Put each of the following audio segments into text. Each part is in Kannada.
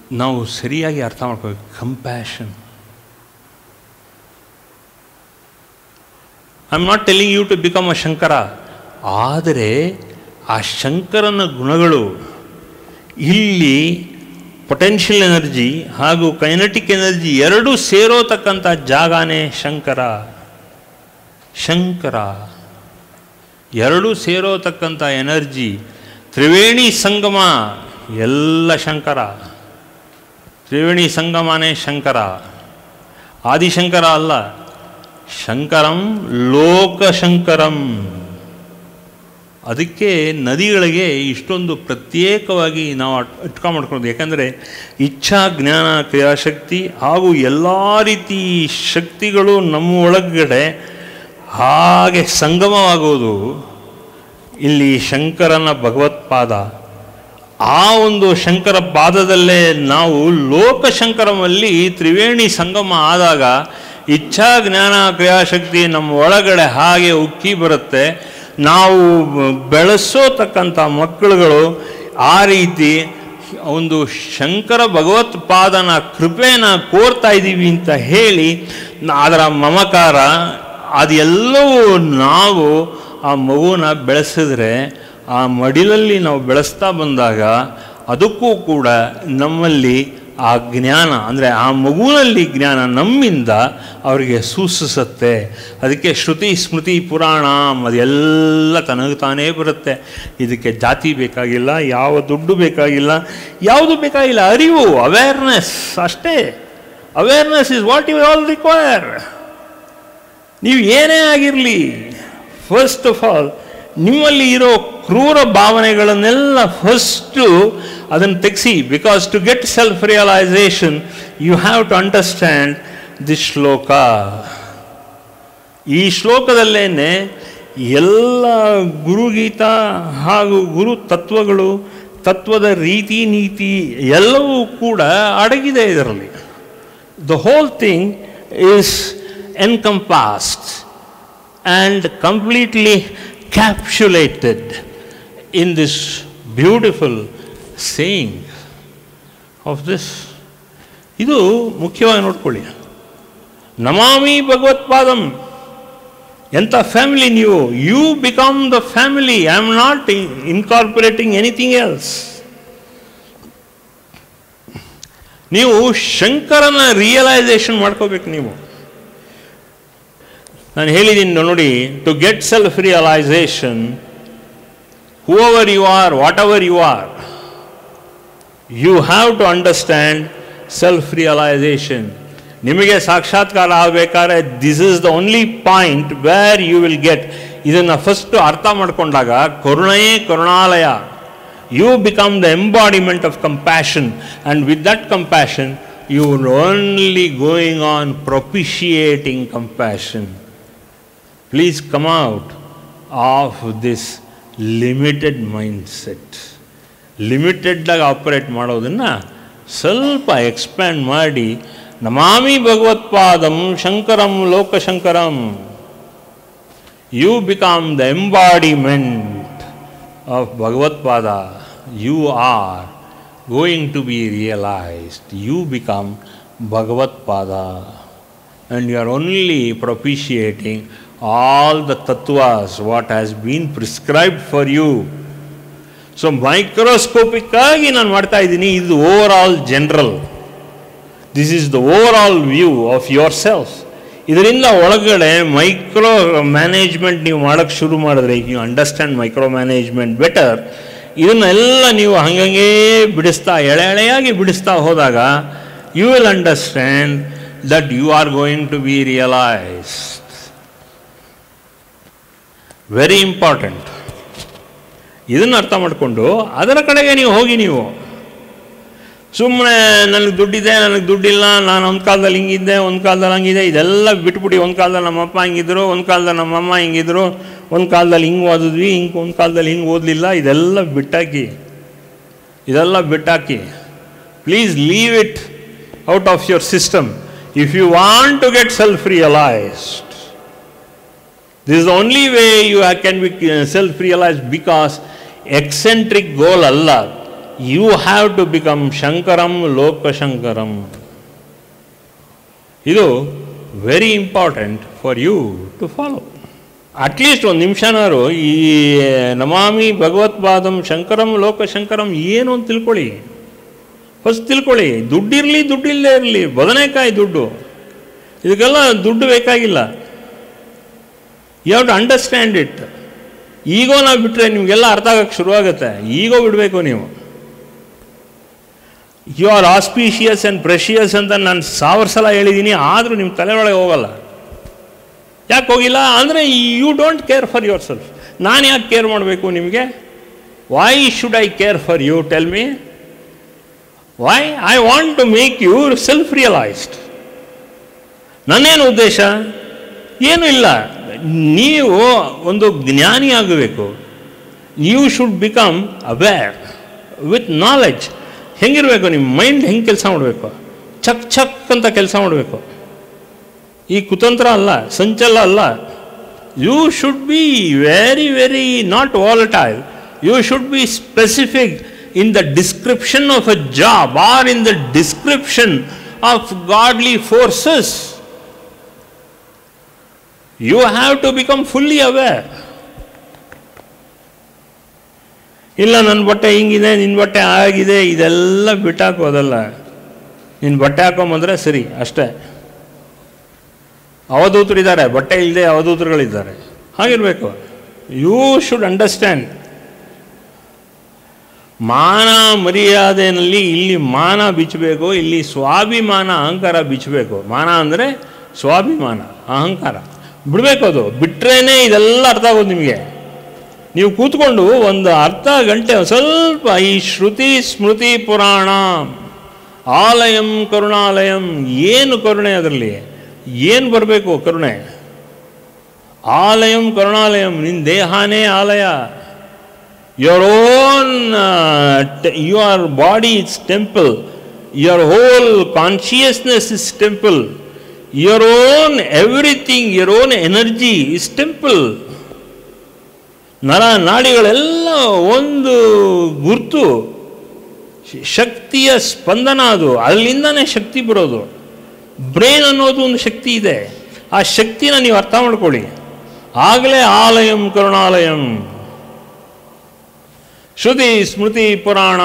ನಾವು ಸರಿಯಾಗಿ ಅರ್ಥ ಮಾಡ್ಕೋಬೇಕು compassion I am not telling you to become a Shankara ಆದರೆ ಆ ಶಂಕರನ ಗುಣಗಳು ಇಲ್ಲಿ ಪೊಟೆನ್ಷಿಯಲ್ ಎನರ್ಜಿ ಹಾಗೂ ಕೈನೆಟಿಕ್ ಎನರ್ಜಿ ಎರಡೂ ಸೇರೋತಕ್ಕಂಥ ಜಾಗನೇ ಶಂಕರ ಶಂಕರ ಎರಡೂ ಸೇರೋತಕ್ಕಂಥ ಎನರ್ಜಿ ತ್ರಿವೇಣಿ ಸಂಗಮ ಎಲ್ಲ ಶಂಕರ ತ್ರಿವೇಣಿ ಸಂಗಮನೇ ಶಂಕರ ಆದಿಶಂಕರ ಅಲ್ಲ ಶಂಕರಂ ಲೋಕಶಂಕರಂ ಅದಕ್ಕೆ ನದಿಗಳಿಗೆ ಇಷ್ಟೊಂದು ಪ್ರತ್ಯೇಕವಾಗಿ ನಾವು ಇಟ್ಕೊಂಡು ಮಾಡ್ಕೊಳ್ಳೋದು ಯಾಕಂದರೆ ಇಚ್ಛಾ ಜ್ಞಾನ ಕ್ರಿಯಾಶಕ್ತಿ ಹಾಗೂ ಎಲ್ಲ ರೀತಿ ಶಕ್ತಿಗಳು ನಮ್ಮ ಒಳಗಡೆ ಹಾಗೆ ಸಂಗಮವಾಗುವುದು ಇಲ್ಲಿ ಶಂಕರನ ಭಗವತ್ಪಾದ ಆ ಒಂದು ಶಂಕರ ಪಾದದಲ್ಲೇ ನಾವು ಲೋಕಶಂಕರಮಲ್ಲಿ ತ್ರಿವೇಣಿ ಸಂಗಮ ಆದಾಗ ಇಚ್ಛಾ ಜ್ಞಾನ ಕ್ರಿಯಾಶಕ್ತಿ ನಮ್ಮ ಒಳಗಡೆ ಹಾಗೆ ಉಕ್ಕಿ ಬರುತ್ತೆ ನಾವು ಬೆಳೆಸೋತಕ್ಕಂಥ ಮಕ್ಕಳುಗಳು ಆ ರೀತಿ ಒಂದು ಶಂಕರ ಭಗವತ್ಪಾದನ ಕೃಪೆನ ಕೋರ್ತಾ ಇದ್ದೀವಿ ಅಂತ ಹೇಳಿ ನ- ಅದರ ಮಮಕಾರ ಅದೆಲ್ಲವೂ ನಾವು ಆ ಮಗುನ ಬೆಳೆಸಿದ್ರೆ ಆ ಮಡಿಲಲ್ಲಿ ನಾವು ಬೆಳೆಸ್ತಾ ಬಂದಾಗ ಅದಕ್ಕೂ ಕೂಡ ನಮ್ಮಲ್ಲಿ ಆ ಜ್ಞಾನ ಅಂದರೆ ಆ ಮಗುವಿನಲ್ಲಿ ಜ್ಞಾನ ನಮ್ಮಿಂದ ಅವರಿಗೆ ಸೂಚಿಸುತ್ತೆ ಅದಕ್ಕೆ ಶ್ರುತಿ ಸ್ಮೃತಿ ಪುರಾಣ ಅದೆಲ್ಲ ತನಗೆ ತಾನೇ ಬರುತ್ತೆ ಇದಕ್ಕೆ ಜಾತಿ ಬೇಕಾಗಿಲ್ಲ ಯಾವ ದುಡ್ಡು ಬೇಕಾಗಿಲ್ಲ ಯಾವುದು ಬೇಕಾಗಿಲ್ಲ ಅರಿವು ಅವೇರ್ನೆಸ್ ಅಷ್ಟೇ awareness is what you all require ನೀವು ಏನೇ ಆಗಿರಲಿ ಫಸ್ಟ್ ಆಫ್ ಆಲ್ ನಿಮ್ಮಲ್ಲಿ ಇರೋ ಕ್ರೂರ ಭಾವನೆಗಳನ್ನೆಲ್ಲ ಫಸ್ಟು ಅದನ್ನು ತೆಗೆಸಿ because to get self realisation you have to understand the shloka ಈ ಶ್ಲೋಕದಲ್ಲೇನೆ ಎಲ್ಲ ಗುರುಗೀತ ಹಾಗೂ ಗುರು ತತ್ವಗಳು ತತ್ವದ ರೀತಿ ನೀತಿ ಎಲ್ಲವೂ ಕೂಡ ಅಡಗಿದೆ ಇದರಲ್ಲಿ the whole thing is encompassed and completely capsulated in this beautiful saying of this. ಇದು ಮುಖ್ಯವಾಗಿ ನೋಡ್ಕೊಳ್ಳಿ ನಮಾಮಿ ಭಗವತ್ಪಾದಂ ಎಂಥ ಫ್ಯಾಮಿಲಿ ನೀವು you become the family I am not incorporating anything else ನೀವು ಶಂಕರನ ರಿಯಲೈಸೇಷನ್ ಮಾಡ್ಕೋಬೇಕು ನೀವು ನಾನು ಹೇಳಿದ್ದೀನಿ ನೋಡಿ to get self realisation whoever you are whatever you are you have to understand self realisation ನಿಮಗೆ ಸಾಕ್ಷಾತ್ಕಾರ ಆಗಬೇಕಾದ್ರೆ this is the only point where you will get ಇದನ್ನು ಫಸ್ಟ್ ಅರ್ಥ ಮಾಡ್ಕೊಂಡಾಗ ಕರುಣೆಯೇ ಕರುಣಾಲಯ you become the embodiment of compassion and with that compassion you will only going on propitiating compassion please come out of this limited mindset ಲಿಮಿಟೆಡ್ಡಾಗಿ ಆಪರೇಟ್ ಮಾಡೋದನ್ನು ಸ್ವಲ್ಪ ಎಕ್ಸ್ಪ್ಯಾಂಡ್ ಮಾಡಿ ನಮಾಮಿ ಭಗವತ್ಪಾದಂ ಶಂಕರಂ ಲೋಕಶಂಕರಂ you become the embodiment of Bhagavad you are going to be realized. You become Bhagavad and you are only propitiating all the tattvas, what has been prescribed for you. So microscopic ಆಗಿ ನಾನು ಮಾಡ್ತಾ ಇದ್ದೀನಿ ಇದು overall general this is the overall view of yourself ಇದರಿಂದ ಒಳಗಡೆ ಮೈಕ್ರೋ ಮ್ಯಾನೇಜ್ಮೆಂಟ್ ನೀವು ಮಾಡೋಕ್ಕೆ ಶುರು ಮಾಡಿದ್ರೆ you understand micro management better ಇದನ್ನೆಲ್ಲ ನೀವು ಹಂಗಂಗೇ ಬಿಡಿಸ್ತಾ ಎಳೆ ಎಳೆಯಾಗಿ ಬಿಡಿಸ್ತಾ ಹೋದಾಗ you will understand that you are going to be realised very important ಇದನ್ನು ಅರ್ಥ ಮಾಡಿಕೊಂಡು ಅದರ ಕಡೆಗೆ ನೀವು ಹೋಗಿ ನೀವು ಸುಮ್ಮನೆ ನನಗೆ ದುಡ್ಡಿದೆ ನನಗೆ ದುಡ್ಡಿಲ್ಲ ನಾನು ಒಂದು ಕಾಲದಲ್ಲಿ ಹಿಂಗಿದ್ದೆ ಒಂದು ಕಾಲದಲ್ಲಿ ಹಂಗಿದೆ ಇದೆಲ್ಲ ಬಿಟ್ಬಿಟ್ಟು ಒಂದು ಕಾಲದಲ್ಲಿ ನಮ್ಮಪ್ಪ ಹಿಂಗಿದ್ರು ಒಂದು ಕಾಲದಲ್ಲಿ ನಮ್ಮಮ್ಮ ಹಿಂಗಿದ್ರು ಒಂದು ಕಾಲದಲ್ಲಿ ಹಿಂಗೆ ಓದಿದ್ವಿ ಹಿಂಗೆ ಒಂದು ಕಾಲದಲ್ಲಿ ಹಿಂಗೆ ಓದಲಿಲ್ಲ ಇದೆಲ್ಲ ಬಿಟ್ಟಾಕಿ ಇದೆಲ್ಲ ಬಿಟ್ಟಾಕಿ please leave it out of your system if you want to get self realised this is only way you can be self realise because eccentric goal ಅಲ್ಲ ಯು ಹ್ಯಾವ್ ಟು ಬಿಕಮ್ ಶಂಕರಂ ಲೋಕಶಂಕರಂ ಇದು very important for you to follow at least ಒಂದು ನಿಮಿಷನಾರು ಈ ನಮಾಮಿ ಭಗವತ್ಪಾದಂ ಶಂಕರಂ ಲೋಕಶಂಕರಂ ಏನು ಅಂತ ತಿಳ್ಕೊಳ್ಳಿ ಫಸ್ಟ್ ತಿಳ್ಕೊಳ್ಳಿ ದುಡ್ಡಿರಲಿ ದುಡ್ಡಿಲ್ಲದೆ ಇರಲಿ ಬದನೆಕಾಯಿ ದುಡ್ಡು ಇದಕ್ಕೆಲ್ಲ ದುಡ್ಡು ಬೇಕಾಗಿಲ್ಲ you have to understand it ego ನಾವು ಬಿಟ್ಟರೆ ನಿಮಗೆಲ್ಲ ಅರ್ಥ ಆಗಕ್ಕೆ ಶುರುವಾಗುತ್ತೆ ಈಗೋ ಬಿಡಬೇಕು ನೀವು you are auspicious and precious ಅಂತ ನಾನು ಸಾವಿರ ಸಲ ಹೇಳಿದ್ದೀನಿ ಆದರೂ ನಿಮ್ಮ ತಲೆ ಒಳಗೆ ಹೋಗಲ್ಲ ಯಾಕೆ ಹೋಗಿಲ್ಲ ಅಂದರೆ you don't care for yourself ನಾನು ಯಾಕೆ ಕೇರ್ ಮಾಡಬೇಕು ನಿಮಗೆ why should I care for you tell me why I want to make you self realised ನನ್ನೇನು ಉದ್ದೇಶ ಏನೂ ಇಲ್ಲ ನೀವು ಒಂದು ಜ್ಞಾನಿ ಆಗಬೇಕು you should become aware with knowledge ಹೆಂಗಿರಬೇಕು ನಿಮ್ಮ ಮೈಂಡ್ ಹೆಂಗೆ ಕೆಲಸ ಮಾಡಬೇಕು ಚಕ್ ಚಕ್ ಅಂತ ಕೆಲಸ ಮಾಡಬೇಕು ಈ ಕುತಂತ್ರ ಅಲ್ಲ ಸಂಚಲ ಅಲ್ಲ you should be very very not volatile you should be specific in the description of a job or in the description of godly forces you have to become fully aware ಇಲ್ಲ ನನ್ನ ಬಟ್ಟೆ ಹಿಂಗಿದೆ ನಿನ್ನ ಬಟ್ಟೆ ಆಗಿದೆ ಇದೆಲ್ಲ ಬಿಟ್ಟಾಕೋದಲ್ಲ ನಿನ್ನ ಬಟ್ಟೆ ಹಾಕೊಂಬಂದ್ರೆ ಸರಿ ಅಷ್ಟೇ ಅವಧೂತರಿದ್ದಾರೆ ಬಟ್ಟೆ ಇಲ್ಲದೆ ಅವಧೂತರುಗಳಿದ್ದಾರೆ ಹಾಗಿರಬೇಕು ಯು ಶುಡ್ ಅಂಡರ್ಸ್ಟ್ಯಾಂಡ್ ಮಾನ ಮರ್ಯಾದೆಯಲ್ಲಿ ಇಲ್ಲಿ ಮಾನ ಬಿಚ್ಚಬೇಕು ಇಲ್ಲಿ ಸ್ವಾಭಿಮಾನ ಅಹಂಕಾರ ಬಿಚ್ಚಬೇಕು ಮಾನ ಅಂದರೆ ಸ್ವಾಭಿಮಾನ ಅಹಂಕಾರ ಬಿಡಬೇಕು ಅದು ಬಿಟ್ರೇನೆ ಇದೆಲ್ಲ ಅರ್ಥ ಆಗೋದು ನಿಮಗೆ ನೀವು ಕೂತ್ಕೊಂಡು ಒಂದು ಅರ್ಧ ಗಂಟೆ ಸ್ವಲ್ಪ ಈ ಶ್ರುತಿ ಸ್ಮೃತಿ ಪುರಾಣ ಆಲಯಂ ಕರುಣಾಲಯಂ ಏನು ಕರುಣೆ ಅದರಲ್ಲಿ ಏನು ಬರಬೇಕು ಕರುಣೆ ಆಲಯಂ ಕರುಣಾಲಯಂ ನಿನ್ನ ದೇಹನೇ ಆಲಯ your own your body is temple your whole consciousness is temple your own everything your own energy is temple ನರ ನಾಡಿಗಳೆಲ್ಲ ಒಂದು ಗುರ್ತು ಶಕ್ತಿಯ ಸ್ಪಂದನ ಅದು ಅಲ್ಲಿಂದನೇ ಶಕ್ತಿ ಬರೋದು ಬ್ರೈನ್ ಅನ್ನೋದು ಒಂದು ಶಕ್ತಿ ಇದೆ ಆ ಶಕ್ತಿನ ನೀವು ಅರ್ಥ ಮಾಡ್ಕೊಳ್ಳಿ ಆಗಲೇ ಆಲಯಂ ಕರುಣಾಲಯಂ ಶ್ರುತಿ ಸ್ಮೃತಿ ಪುರಾಣ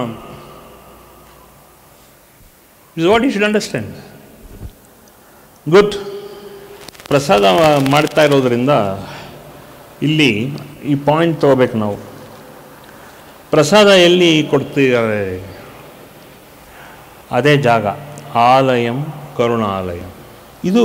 is what you should understand good ಪ್ರಸಾದ ಮಾಡ್ತಾ ಇರೋದ್ರಿಂದ ಇಲ್ಲಿ ಈ ಪಾಯಿಂಟ್ ತಗೋಬೇಕು ನಾವು ಪ್ರಸಾದ ಎಲ್ಲಿ ಕೊಡ್ತಿದ್ದಾರೆ ಅದೇ ಜಾಗ ಆಲಯಂ ಕರುಣಾಲಯಂ ಇದು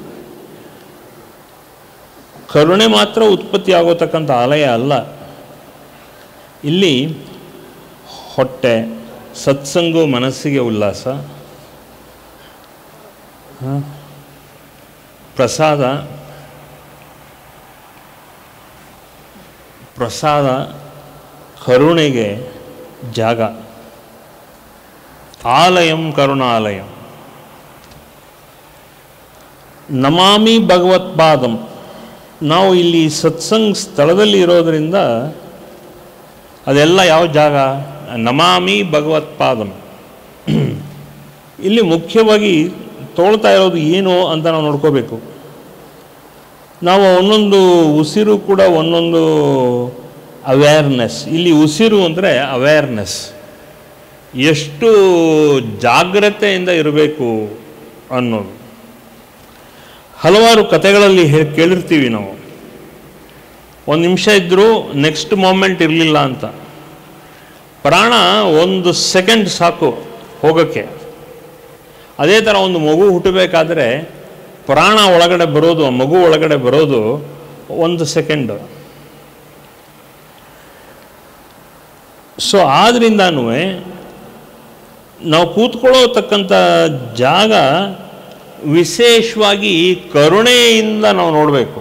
ಕರುಣೆ ಮಾತ್ರ ಉತ್ಪತ್ತಿ ಆಗೋತಕ್ಕಂಥ ಆಲಯ ಅಲ್ಲ ಇಲ್ಲಿ ಹೊಟ್ಟೆ ಸತ್ಸಂಗು ಮನಸ್ಸಿಗೆ ಉಲ್ಲಾಸ ಹ? ಪ್ರಸಾದ ಪ್ರಸಾದ ಕರುಣೆಗೆ ಜಾಗ ಆಲಯಂ ಕರುಣಾಲಯಂ ನಮಾಮಿ ಭಗವತ್ಪಾದಂ ನಾವು ಇಲ್ಲಿ ಸತ್ಸಂಗ್ ಸ್ಥಳದಲ್ಲಿ ಇರೋದರಿಂದ ಅದೆಲ್ಲ ಯಾವ ಜಾಗ ನಮಾಮಿ ಭಗವತ್ಪಾದಂ ಇಲ್ಲಿ ಮುಖ್ಯವಾಗಿ ತೋಳ್ತಾ ಇರೋದು ಏನು ಅಂತ ನಾವು ನೋಡ್ಕೋಬೇಕು ನಾವು ಒಂದೊಂದು ಉಸಿರು ಕೂಡ ಒಂದೊಂದು ಅವೇರ್ನೆಸ್ ಇಲ್ಲಿ ಉಸಿರು ಅಂದರೆ ಅವೇರ್ನೆಸ್ ಎಷ್ಟು ಜಾಗ್ರತೆಯಿಂದ ಇರಬೇಕು ಅನ್ನೋದು ಹಲವಾರು ಕಥೆಗಳಲ್ಲಿ ಹೇ ಕೇಳಿರ್ತೀವಿ ನಾವು ಒಂದು ನಿಮಿಷ ಇದ್ದರೂ ನೆಕ್ಸ್ಟ್ ಮೂಮೆಂಟ್ ಇರಲಿಲ್ಲ ಅಂತ ಪ್ರಾಣ ಒಂದು ಸೆಕೆಂಡ್ ಸಾಕು ಹೋಗೋಕ್ಕೆ ಅದೇ ಥರ ಒಂದು ಮಗು ಹುಟ್ಟಬೇಕಾದ್ರೆ ಪ್ರಾಣ ಒಳಗಡೆ ಬರೋದು ಆ ಮಗು ಒಳಗಡೆ ಬರೋದು ಒಂದು ಸೆಕೆಂಡ್ ಸೊ ಆದ್ರಿಂದನೂ ನಾವು ಕೂತ್ಕೊಳ್ಳೋತಕ್ಕಂಥ ಜಾಗ ವಿಶೇಷವಾಗಿ ಕರುಣೆಯಿಂದ ನಾವು ನೋಡಬೇಕು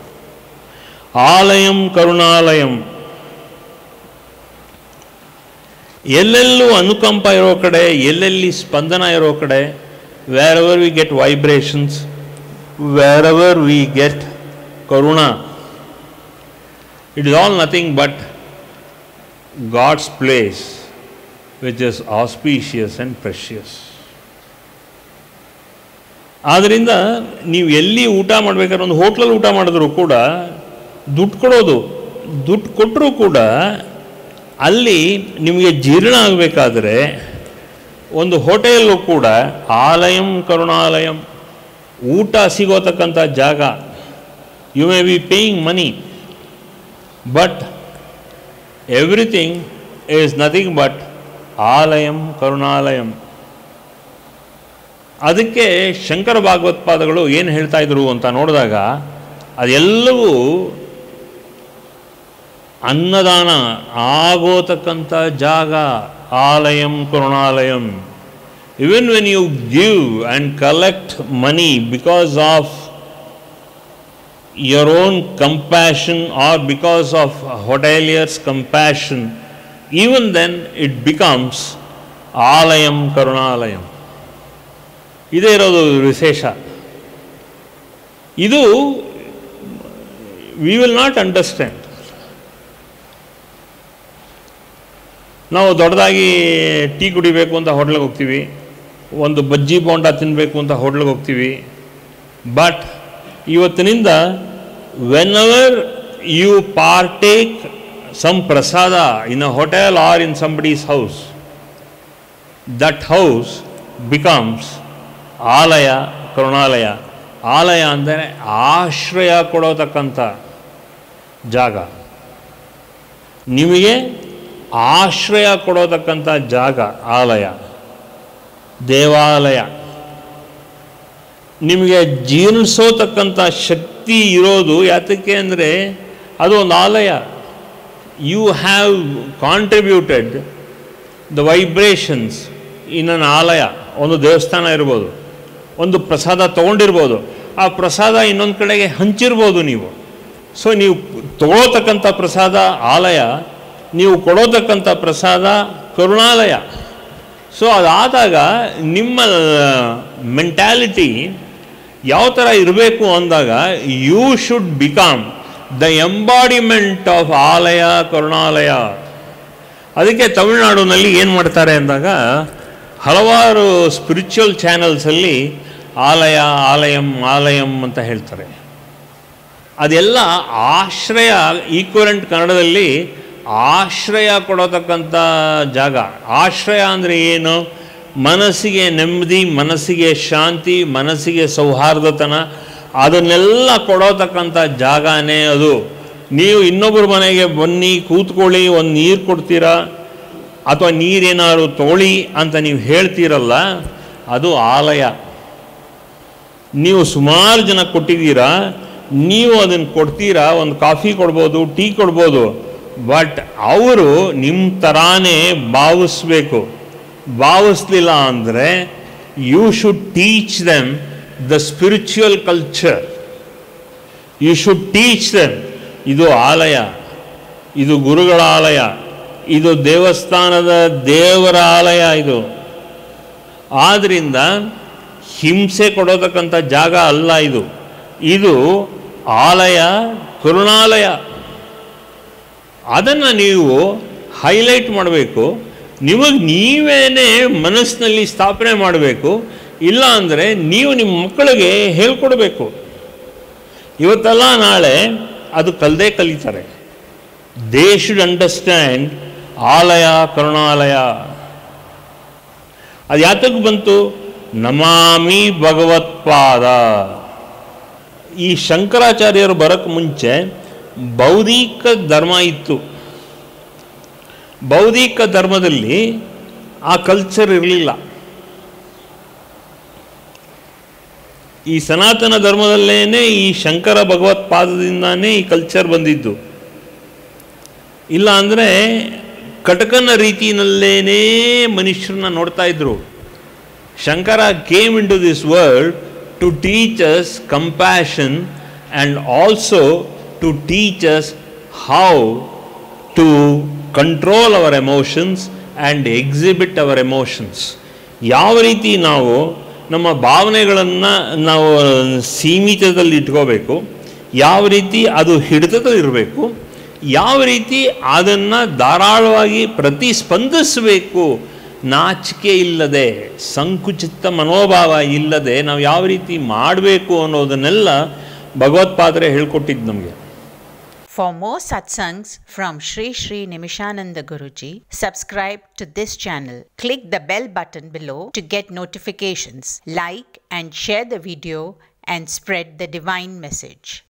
ಆಲಯಂ ಕರುಣಾಲಯಂ ಎಲ್ಲೆಲ್ಲೂ ಅನುಕಂಪ ಇರೋ ಕಡೆ ಎಲ್ಲೆಲ್ಲಿ ಸ್ಪಂದನ ಇರೋ ಕಡೆ wherever we get vibrations wherever we get ಕರುಣ it is all nothing but God's place which is auspicious and precious. ಆದ್ದರಿಂದ ನೀವು ಎಲ್ಲಿ ಊಟ ಮಾಡ್ಬೇಕಾದ್ರೆ ಒಂದು ಹೋಟ್ಲಲ್ಲಿ ಊಟ ಮಾಡಿದ್ರು ಕೂಡ ದುಡ್ಡು ಕೊಡೋದು ದುಡ್ಡು ಕೊಟ್ಟರೂ ಕೂಡ ಅಲ್ಲಿ ನಿಮಗೆ ಜೀರ್ಣ ಆಗಬೇಕಾದ್ರೆ ಒಂದು ಹೋಟೆಲ್ಲು ಕೂಡ ಆಲಯಂ ಕರುಣಾಲಯಂ ಊಟ ಸಿಗೋತಕ್ಕಂಥ ಜಾಗ you may be paying money but everything is nothing but ಆಲಯಂ ಕರುಣಾಲಯಂ ಅದಕ್ಕೆ ಶಂಕರ ಭಾಗವತ್ಪಾದಗಳು ಏನು ಹೇಳ್ತಾ ಇದ್ರು ಅಂತ ನೋಡಿದಾಗ ಅದೆಲ್ಲವೂ ಅನ್ನದಾನ ಆಗೋತಕ್ಕಂಥ ಜಾಗ ಆಲಯಂ ಕರುಣಾಲಯಂ even when you give and collect money because of your own compassion or because of hotelier's compassion, even then it becomes ಆಲಯಂ ಕರುಣಾಲಯಂ ಇದೇ ಇರೋದು ವಿಶೇಷ ಇದು ವಿ ವಿಲ್ ನಾಟ್ ಅಂಡರ್ಸ್ಟ್ಯಾಂಡ್ ನಾವು ದೊಡ್ಡದಾಗಿ ಟೀ ಕುಡಿಬೇಕು ಅಂತ ಹೋಟ್ಲಿಗೆ ಹೋಗ್ತೀವಿ ಒಂದು ಬಜ್ಜಿ ಬೋಂಡ ತಿನ್ನಬೇಕು ಅಂತ ಹೋಟ್ಲಿಗೆ ಹೋಗ್ತೀವಿ ಬಟ್ ಇವತ್ತಿನಿಂದ whenever you partake some prasada in a hotel or in somebody's house that house becomes ಆಲಯ ಕರುಣಾಲಯ ಆಲಯ ಅಂದರೆ ಆಶ್ರಯ ಕೊಡೋತಕ್ಕಂಥ ಜಾಗ ನಿಮಗೆ ಆಶ್ರಯ ಕೊಡೋತಕ್ಕಂಥ ಜಾಗ ಆಲಯ ದೇವಾಲಯ ನಿಮಗೆ ಜೀರ್ಣಿಸೋತಕ್ಕಂಥ ಶಕ್ತಿ ಇರೋದು ಯಾತಕ್ಕೆ ಅಂದರೆ ಅದು ಒಂದು ಆಲಯ you have contributed the vibrations in an ಆಲಯ ಒಂದು ದೇವಸ್ಥಾನ ಇರ್ಬೋದು ಒಂದು ಪ್ರಸಾದ ತೊಗೊಂಡಿರ್ಬೋದು ಆ ಪ್ರಸಾದ ಇನ್ನೊಂದು ಕಡೆಗೆ ಹಂಚಿರ್ಬೋದು ನೀವು ಸೊ ನೀವು ತಗೊಳ್ಳೋತಕ್ಕಂಥ ಪ್ರಸಾದ ಆಲಯ ನೀವು ಕೊಡೋತಕ್ಕಂಥ ಪ್ರಸಾದ ಕರುಣಾಲಯ ಸೊ ಅದಾದಾಗ ನಿಮ್ಮ ಮೆಂಟ್ಯಾಲಿಟಿ ಯಾವ ಥರ ಇರಬೇಕು ಅಂದಾಗ you should become the embodiment of ಆಲಯ ಕರುಣಾಲಯ ಅದಕ್ಕೆ ತಮಿಳುನಾಡಿನಲ್ಲಿ ಏನು ಮಾಡ್ತಾರೆ ಅಂದಾಗ ಹಲವಾರು ಸ್ಪಿರಿಚುವಲ್ ಚಾನಲ್ಸಲ್ಲಿ ಆಲಯ ಆಲಯಂ ಆಲಯಂ ಅಂತ ಹೇಳ್ತಾರೆ ಅದೆಲ್ಲ ಆಶ್ರಯ ಈಕ್ವಲೆಂಟ್ ಕನ್ನಡದಲ್ಲಿ ಆಶ್ರಯ ಕೊಡತಕ್ಕಂಥ ಜಾಗ ಆಶ್ರಯ ಅಂದರೆ ಏನು ಮನಸ್ಸಿಗೆ ನೆಮ್ಮದಿ ಮನಸ್ಸಿಗೆ ಶಾಂತಿ ಮನಸ್ಸಿಗೆ ಸೌಹಾರ್ದತನ ಅದನ್ನೆಲ್ಲ ಕೊಡೋತಕ್ಕಂಥ ಜಾಗನೇ ಅದು ನೀವು ಇನ್ನೊಬ್ಬರ ಮನೆಗೆ ಬನ್ನಿ ಕೂತ್ಕೊಳ್ಳಿ ಒಂದು ನೀರು ಕೊಡ್ತೀರಾ ಅಥವಾ ನೀರೇನಾದ್ರು ತೊಗೊಳ್ಳಿ ಅಂತ ನೀವು ಹೇಳ್ತೀರಲ್ಲ ಅದು ಆಲಯ ನೀವು ಸುಮಾರು ಜನ ಕೊಟ್ಟಿದ್ದೀರಾ ನೀವು ಅದನ್ನು ಕೊಡ್ತೀರಾ ಒಂದು ಕಾಫಿ ಕೊಡ್ಬೋದು ಟೀ ಕೊಡ್ಬೋದು ಬಟ್ ಅವರು ನಿಮ್ಮ ಥರಾನೇ ಭಾವಿಸ್ಬೇಕು ಭಾವಿಸ್ಲಿಲ್ಲ ಅಂದರೆ you should teach them the spiritual culture you should teach them ಇದು ಆಲಯ ಇದು ಗುರುಗಳ ಆಲಯ ಇದು ದೇವಸ್ಥಾನದ ದೇವರ ಆಲಯ ಇದು ಆದ್ದರಿಂದ ಹಿಂಸೆ ಕೊಡೋತಕ್ಕಂಥ ಜಾಗ ಅಲ್ಲ ಇದು ಇದು ಆಲಯ ಕರುಣಾಲಯ ಅದನ್ನು ನೀವು ಹೈಲೈಟ್ ಮಾಡಬೇಕು ನಿಮಗೆ ನೀವೇನೇ ಮನಸ್ಸಿನಲ್ಲಿ ಸ್ಥಾಪನೆ ಮಾಡಬೇಕು ಇಲ್ಲ ಅಂದರೆ ನೀವು ನಿಮ್ಮ ಮಕ್ಕಳಿಗೆ ಹೇಳ್ಕೊಡ್ಬೇಕು ಇವತ್ತೆಲ್ಲ ನಾಳೆ ಅದು ಕಲ್ದೇ ಕಲಿತಾರೆ ದೇ ಶುಡ್ ಅಂಡರ್ಸ್ಟ್ಯಾಂಡ್ ಆಲಯ ಕರುಣಾಲಯ ಅದು ಯಾತಕ್ಕೆ ಬಂತು ನಮಾಮಿ ಭಗವತ್ಪಾದ ಈ ಶಂಕರಾಚಾರ್ಯರು ಬರೋಕ್ಕೆ ಮುಂಚೆ ಬೌದ್ಧಿಕ ಧರ್ಮ ಇತ್ತು ಬೌದ್ಧಿಕ ಧರ್ಮದಲ್ಲಿ ಆ ಕಲ್ಚರ್ ಇರಲಿಲ್ಲ ಈ ಸನಾತನ ಧರ್ಮದಲ್ಲೇನೆ ಈ ಶಂಕರ ಭಗವತ್ಪಾದದಿಂದಾನೇ ಈ ಕಲ್ಚರ್ ಬಂದಿದ್ದು ಇಲ್ಲ ಅಂದರೆ ಕಟಕನ ರೀತಿಯಲ್ಲೇನೇ ಮನುಷ್ಯರನ್ನ ನೋಡ್ತಾ ಇದ್ರು Shankara came into this world to teach us compassion and also to teach us how to control our emotions and exhibit our emotions ಯಾವ ರೀತಿ ನಾವು ನಮ್ಮ ಭಾವನೆಗಳನ್ನು ನಾವು ಸೀಮಿತದಲ್ಲಿ ಇಟ್ಕೋಬೇಕು ಯಾವ ರೀತಿ ಅದು ಹಿಡಿತದಲ್ಲಿರಬೇಕು ಯಾವ ರೀತಿ ಅದನ್ನು ಧಾರಾಳವಾಗಿ ಪ್ರತಿಸ್ಪಂದಿಸಬೇಕು ನಾಚಿಕೆ ಇಲ್ಲದೆ ಸಂಕುಚಿತ ಮನೋಭಾವ ಇಲ್ಲದೆ ನಾವು ಯಾವ ರೀತಿ ಮಾಡಬೇಕು ಅನ್ನೋದನ್ನೆಲ್ಲ ಭಗವತ್ಪಾದರೆ ಹೇಳ್ಕೊಟ್ಟಿದ್ದು ನಮಗೆ For more satsangs from Sri Sri Nimishananda Guruji, subscribe to this channel. Click the bell button below to get notifications. Like and share the video and spread the divine message.